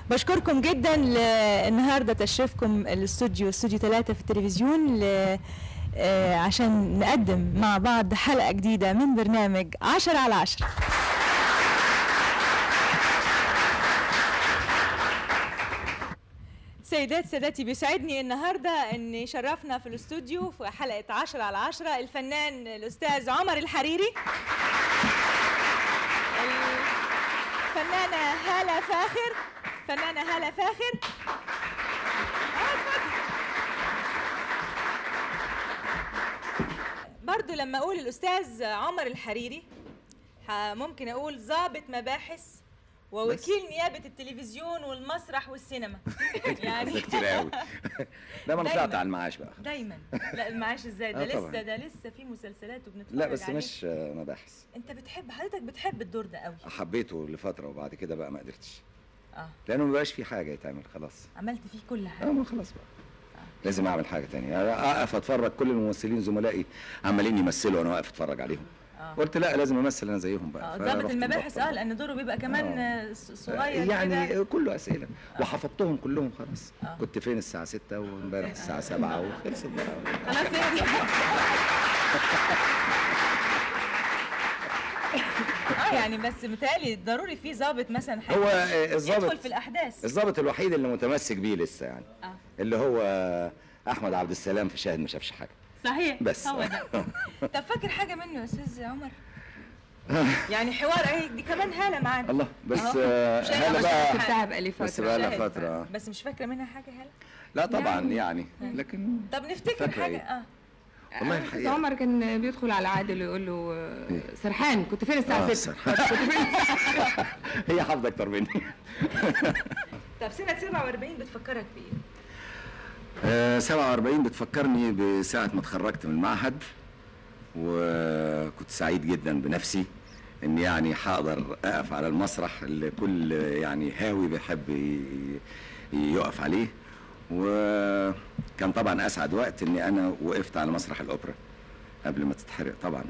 بشكركم جدا ل- النهارده تشريفكم الاستوديو استوديو 3 في التلفزيون ل... آه، عشان نقدم مع بعض حلقة جديدة من برنامج 10 على 10 سيدات سادتي بيسعدني النهارده ان شرفنا في الاستوديو في حلقه 10 على 10 الفنان الاستاذ عمر الحريري الفنانه هاله فاخر فنانه هاله فاخر آه، اتفضل. برضو لما اقول الاستاذ عمر الحريري ح- ممكن اقول ضابط مباحث ووكيل نيابه التلفزيون والمسرح والسينما يعني ده كتير قوي ده ما انا دايماً. طلعت على المعاش بقى دايما لا المعاش ازاي ده آه لسه طبعاً. ده لسه في مسلسلات وبنتفرج لا بس عليه. مش آه، مباحث انت بتحب حضرتك بتحب الدور ده قوي حبيته لفتره وبعد كده بقى ما قدرتش اه لانه ما بقاش في حاجه يتعمل خلاص عملت فيه كل اه حاجه ما خلاص بقى لازم اعمل حاجه تانية يعني اقف اتفرج كل الممثلين زملائي عمالين يمثلوا وانا واقف اتفرج عليهم اه قلت لا لازم امثل انا زيهم بقى اه فرحت ضابط المباحث مبطل. اه لان دوره بيبقى كمان آه. آه، ص- صغير يعني كده. كله اسئله وحفظتهم كلهم خلاص آه. كنت فين الساعه 6 وامبارح الساعه 7 وخلصت بقى خلاص هي دي. اه يعني بس متهيألي ضروري في ضابط مثلا حاجة هو آه، يدخل الضابط في الاحداث الضابط الوحيد اللي متمسك بيه لسه يعني اه اللي هو احمد عبد السلام في شاهد ما شافش حاجه صحيح بس. هو ده طب فاكر حاجه منه يا استاذ عمر يعني حوار اهي دي كمان هاله معانا الله بس أهو. آه، مش هي هلا مش بقى هتتعب. بتاع بقالي بس فترة بقى لها شاهد. فتره بس مش فاكره منها حاجه هاله لا طبعا يعني لكن طب نفتكر فاكرة حاجه إيه؟ اه والله أستاذ الحقيقه عمر كان بيدخل على عادل ويقول له آه، سرحان كنت فين الساعة آه، 6 هي حافظه اكتر مني طب سنه 47 بتفكرك بايه؟ آه، 47 بتفكرني بساعة ما اتخرجت من المعهد وكنت سعيد جدا بنفسي ان يعني هقدر اقف على المسرح اللي كل يعني هاوي بيحب ي- يقف عليه وكان طبعا اسعد وقت اني انا وقفت على مسرح الاوبرا قبل ما تتحرق طبعا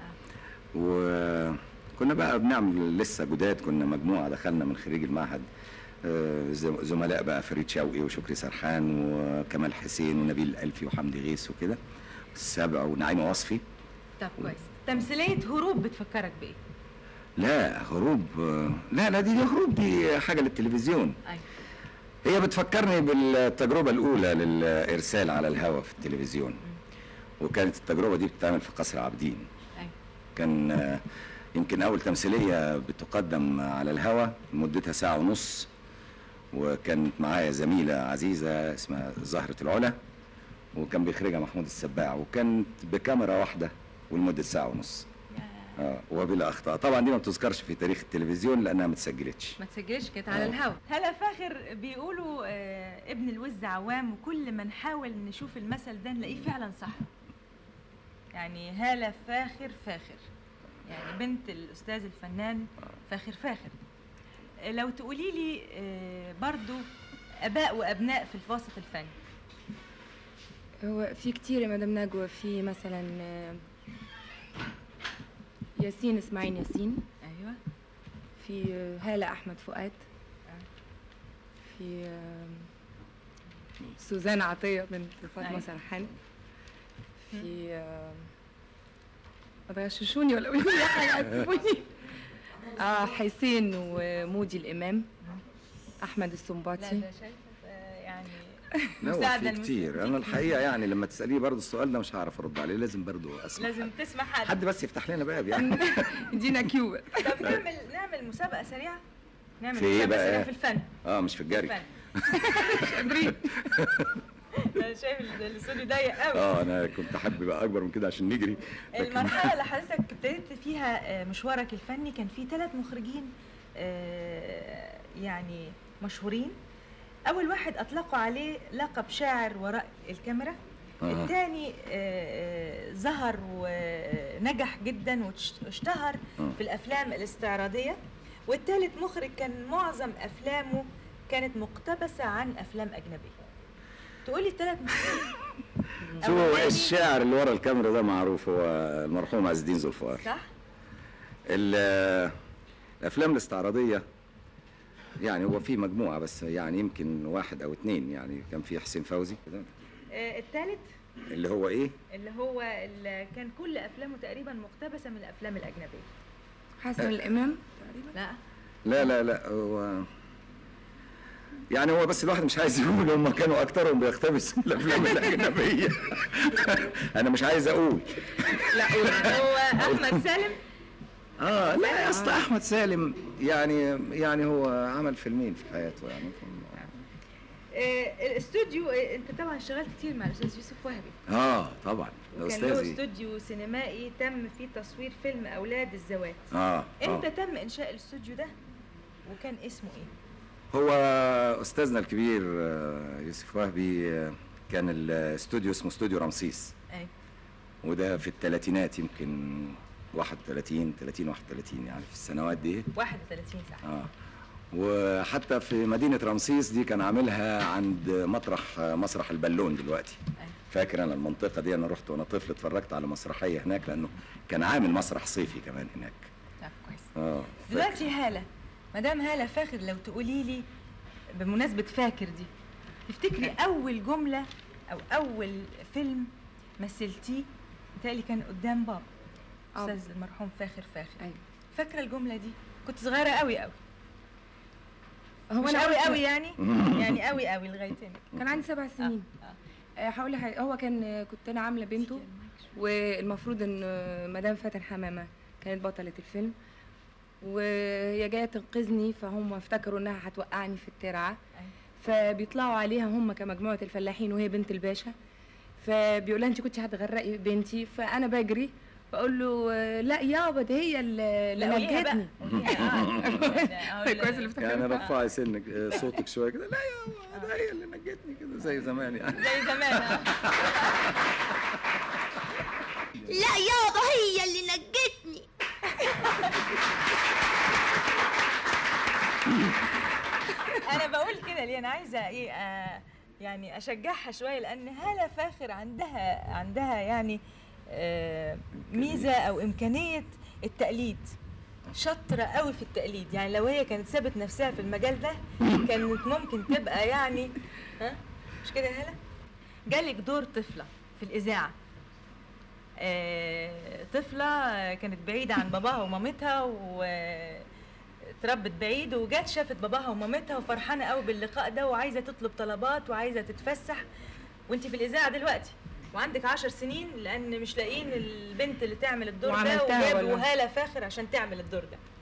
وكنا بقى بنعمل لسه جداد كنا مجموعه دخلنا من خريج المعهد آه، زم- زملاء بقى فريد شوقي وشكري سرحان وكمال حسين ونبيل الألفي وحمدي غيث وكده السابع ونعيمه وصفي طب كويس تمثيليه هروب بتفكرك بايه؟ لا هروب آه، لا لا دي, دي هروب دي حاجه للتلفزيون ايوه هي بتفكرني بالتجربه الاولى للارسال على الهواء في التلفزيون وكانت التجربه دي بتتعمل في قصر عابدين ايوه كان آه، يمكن اول تمثيليه بتقدم على الهوا مدتها ساعه ونص وكانت معايا زميله عزيزه اسمها زهره العلا وكان بيخرجها محمود السباع وكانت بكاميرا واحده ولمده ساعه ونص اه وبلا اخطاء طبعا دي ما بتذكرش في تاريخ التلفزيون لانها ما اتسجلتش ما تسجلش كانت على آه. الهوا هلا فاخر بيقولوا آه ابن الوز عوام وكل ما نحاول نشوف المثل ده نلاقيه فعلا صح يعني هالة فاخر فاخر يعني بنت الأستاذ الفنان فاخر فاخر آه، لو تقولي لي آه برضو آباء وأبناء في الوسط الفني هو في كتير يا مدام نجوى في مثلا آه، ياسين اسماعيل ياسين أيوة في آه، هالة أحمد فؤاد في آه، سوزان عطية بنت فاطمة أيوة. سرحان في آه، ما تغششوني ولا قولوا لي حاجة عذبوني اه حسين ومودي الإمام أحمد لا السنباطي ده شايفة آه، يعني لا هو مساعدة في المس- كتير انا الحقيقه يعني لما تساليه برضه السؤال ده مش هعرف ارد عليه لازم برضه اسمع لازم تسمع حد حد بس يفتح لنا باب يعني دينا كيوبا طب نعمل نعمل مسابقة سريعة نعمل في إيه مسابقة بقى؟ سريعة في الفن اه مش في الجري فن انا شايف ال- الاستوديو ضيق قوي اه انا كنت احب بقى اكبر من كده عشان نجري لكن- المرحله اللي حضرتك ابتديت فيها آه، مشوارك الفني كان في ثلاث مخرجين آه، يعني مشهورين اول واحد اطلقوا عليه لقب شاعر وراء الكاميرا آه. الثاني ظهر ونجح جدا واشت- واشتهر آه. في الافلام الاستعراضيه والثالث مخرج كان معظم افلامه كانت مقتبسه عن افلام اجنبيه تقولي الثلاث مخرجين شو أولاني- الشاعر اللي ورا الكاميرا ده معروف هو المرحوم عز الدين ذوالفقار صح ال- الافلام الاستعراضيه يعني هو في مجموعه بس يعني يمكن واحد او اتنين يعني كان في حسين فوزي كده آه الثالث اللي هو ايه اللي هو اللي كان كل افلامه تقريبا مقتبسه من الافلام الاجنبيه حسن الامام تقريبا لا لا لا لا هو يعني هو بس الواحد مش عايز يقول هم كانوا اكترهم بيقتبسوا من الافلام الاجنبيه انا مش عايز اقول لا هو احمد سالم اه لا يا اسطى احمد سالم يعني يعني هو عمل فيلمين في حياته يعني آه الاستوديو آه انت طبعا اشتغلت كتير مع الاستاذ يوسف وهبي اه طبعا ده وكان له استاذي استوديو سينمائي تم فيه تصوير فيلم اولاد الزوات اه امتى آه. تم انشاء الاستوديو ده وكان اسمه ايه هو استاذنا الكبير آه، يوسف وهبي آه، كان الاستوديو اسمه استوديو رمسيس اي وده في الثلاثينات يمكن 31 30 31 يعني في السنوات دي 31 ساعه اه وحتى في مدينة رمسيس دي كان عاملها عند مطرح مسرح البالون دلوقتي أي. فاكر انا المنطقة دي انا رحت وانا طفل اتفرجت على مسرحية هناك لانه كان عامل مسرح صيفي كمان هناك طب كويس اه فاكر. دلوقتي هاله مدام هاله فاخر لو تقولي لي بمناسبه فاكر دي تفتكري اول جمله او اول فيلم مثلتيه متهيألي كان قدام بابا آه. استاذ المرحوم فاخر فاخر ايوه فاكره الجمله دي كنت صغيره قوي قوي هو مش انا قوي قوي قوي يعني يعني قوي قوي لغايه هنا كان عندي سبع سنين آه. آه، هقول لك حاجة، هو كان كنت انا عامله بنته والمفروض ان مدام فاتن حمامه كانت بطله الفيلم وهي جايه تنقذني فهم افتكروا انها هتوقعني في الترعه أيوة. فبيطلعوا عليها هم كمجموعه الفلاحين وهي بنت الباشا فبيقول لها انت كنت هتغرقي بنتي فانا بجري بقول له آه، لا يابا ده هي اللي اللي لا قوليها بقى نجتني قوليها، آه. كويس اللي افتكرتها. يعني رفعي سنك آه، صوتك شوية كده لا يا ده هي اللي نجتني كده زي زمان يعني زي زمان آه. لا يابا هي اللي نجتني انا بقول كده ليه انا عايزه ايه آه يعني اشجعها شويه لان هاله فاخر عندها عندها يعني آه ميزه او امكانيه التقليد شاطره قوي في التقليد يعني لو هي كانت سابت نفسها في المجال ده كانت ممكن تبقى يعني ها مش كده يا هاله جالك دور طفله في الاذاعه آه، طفلة آه، كانت بعيدة عن باباها ومامتها واتربت بعيد وجت شافت باباها ومامتها وفرحانة قوي باللقاء ده وعايزة تطلب طلبات وعايزة تتفسح وانت في الإذاعة دلوقتي وعندك عشر سنين لأن مش لاقيين البنت اللي تعمل الدور ده وعملتها وجابوا ولا؟ هالة فاخر عشان تعمل الدور ده